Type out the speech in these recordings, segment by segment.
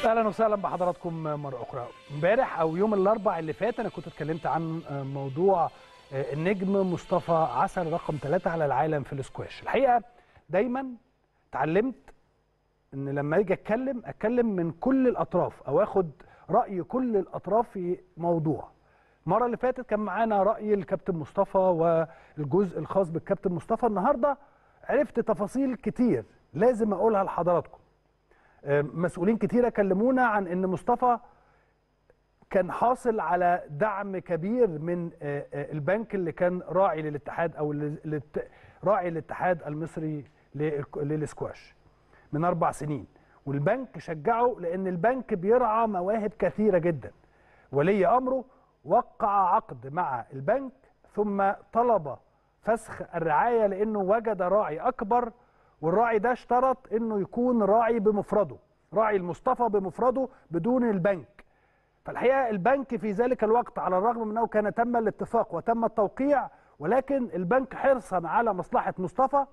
اهلا وسهلا بحضراتكم مره اخرى امبارح او يوم الاربع اللي فات انا كنت اتكلمت عن موضوع النجم مصطفى عسل رقم ثلاثة على العالم في الاسكواش الحقيقه دايما اتعلمت ان لما اجي اتكلم اتكلم من كل الاطراف او اخد راي كل الاطراف في موضوع المره اللي فاتت كان معانا راي الكابتن مصطفى والجزء الخاص بالكابتن مصطفى النهارده عرفت تفاصيل كتير لازم اقولها لحضراتكم مسؤولين كتيره كلمونا عن ان مصطفى كان حاصل على دعم كبير من البنك اللي كان راعي للاتحاد او راعي الاتحاد المصري للسكواش من اربع سنين والبنك شجعه لان البنك بيرعى مواهب كثيره جدا ولي امره وقع عقد مع البنك ثم طلب فسخ الرعايه لانه وجد راعي اكبر والراعي ده اشترط انه يكون راعي بمفرده راعي المصطفى بمفرده بدون البنك فالحقيقه البنك في ذلك الوقت على الرغم من انه كان تم الاتفاق وتم التوقيع ولكن البنك حرصا على مصلحه مصطفى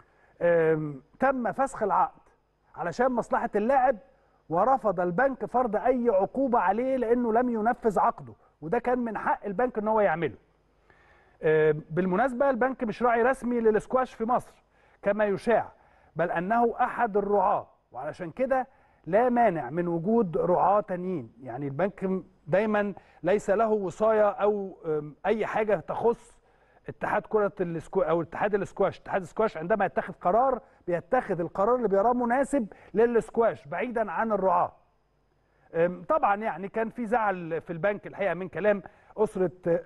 تم فسخ العقد علشان مصلحه اللاعب ورفض البنك فرض اي عقوبه عليه لانه لم ينفذ عقده وده كان من حق البنك ان هو يعمله بالمناسبه البنك مش راعي رسمي للسكواش في مصر كما يشاع بل انه احد الرعاه وعلشان كده لا مانع من وجود رعاه تانيين يعني البنك دايما ليس له وصايه او اي حاجه تخص اتحاد كره السكواش او اتحاد السكواش اتحاد السكواش عندما يتخذ قرار بيتخذ القرار اللي بيراه مناسب للسكواش بعيدا عن الرعاه طبعا يعني كان في زعل في البنك الحقيقه من كلام اسره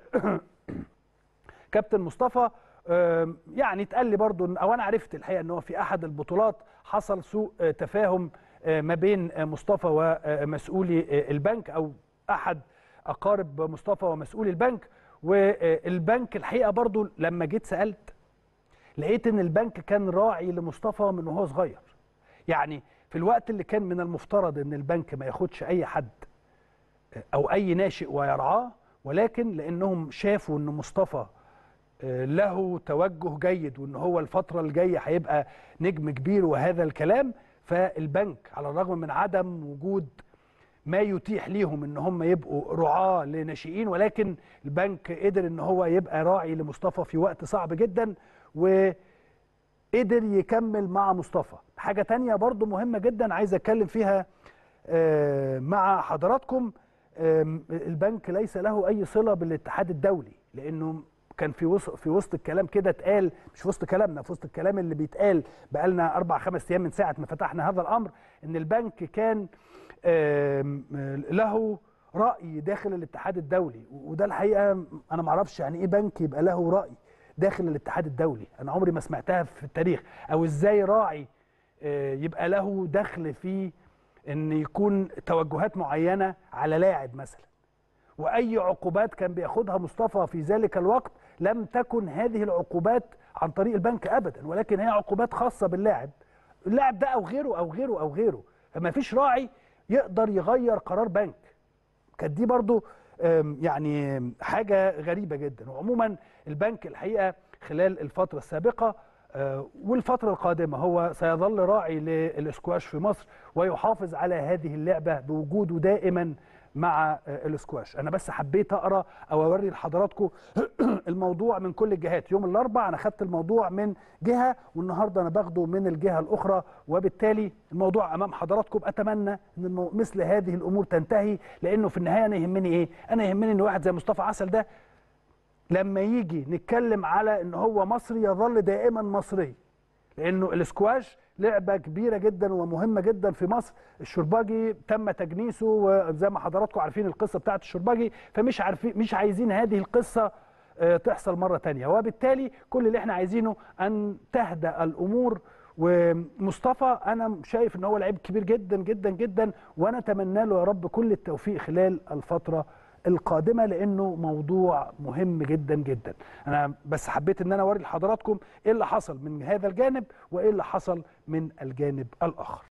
كابتن مصطفى يعني اتقال لي برضو او انا عرفت الحقيقه ان هو في احد البطولات حصل سوء تفاهم ما بين مصطفى ومسؤولي البنك او احد اقارب مصطفى ومسؤولي البنك والبنك الحقيقه برضو لما جيت سالت لقيت ان البنك كان راعي لمصطفى من وهو صغير يعني في الوقت اللي كان من المفترض ان البنك ما ياخدش اي حد او اي ناشئ ويرعاه ولكن لانهم شافوا ان مصطفى له توجه جيد وان هو الفتره الجايه هيبقى نجم كبير وهذا الكلام فالبنك على الرغم من عدم وجود ما يتيح ليهم ان هم يبقوا رعاه لناشئين ولكن البنك قدر ان هو يبقى راعي لمصطفى في وقت صعب جدا وقدر يكمل مع مصطفى حاجه تانية برضو مهمه جدا عايز اتكلم فيها مع حضراتكم البنك ليس له اي صله بالاتحاد الدولي لانه كان في وسط في وسط الكلام كده اتقال مش في وسط كلامنا في وسط الكلام اللي بيتقال بقالنا اربع خمس ايام من ساعه ما فتحنا هذا الامر ان البنك كان له راي داخل الاتحاد الدولي وده الحقيقه انا ما اعرفش يعني ايه بنك يبقى له راي داخل الاتحاد الدولي انا عمري ما سمعتها في التاريخ او ازاي راعي يبقى له دخل في ان يكون توجهات معينه على لاعب مثلا واي عقوبات كان بياخدها مصطفى في ذلك الوقت لم تكن هذه العقوبات عن طريق البنك ابدا ولكن هي عقوبات خاصه باللاعب اللاعب ده او غيره او غيره او غيره فما فيش راعي يقدر يغير قرار بنك كانت دي برضو يعني حاجه غريبه جدا وعموما البنك الحقيقه خلال الفتره السابقه والفتره القادمه هو سيظل راعي للسكواش في مصر ويحافظ على هذه اللعبه بوجوده دائما مع الاسكواش انا بس حبيت اقرا او اوري لحضراتكم الموضوع من كل الجهات يوم الاربعاء انا خدت الموضوع من جهه والنهارده انا باخده من الجهه الاخرى وبالتالي الموضوع امام حضراتكم اتمنى ان مثل هذه الامور تنتهي لانه في النهايه انا يهمني ايه انا يهمني ان واحد زي مصطفى عسل ده لما يجي نتكلم على ان هو مصري يظل دائما مصري لانه الاسكواش لعبه كبيره جدا ومهمه جدا في مصر الشرباجي تم تجنيسه وزي ما حضراتكم عارفين القصه بتاعه الشرباجي فمش عارفين مش عايزين هذه القصه تحصل مره تانية وبالتالي كل اللي احنا عايزينه ان تهدأ الامور ومصطفى انا شايف ان هو لعيب كبير جدا جدا جدا وانا اتمنى له يا رب كل التوفيق خلال الفتره القادمه لانه موضوع مهم جدا جدا انا بس حبيت ان انا اوري لحضراتكم ايه اللي حصل من هذا الجانب وايه اللي حصل من الجانب الاخر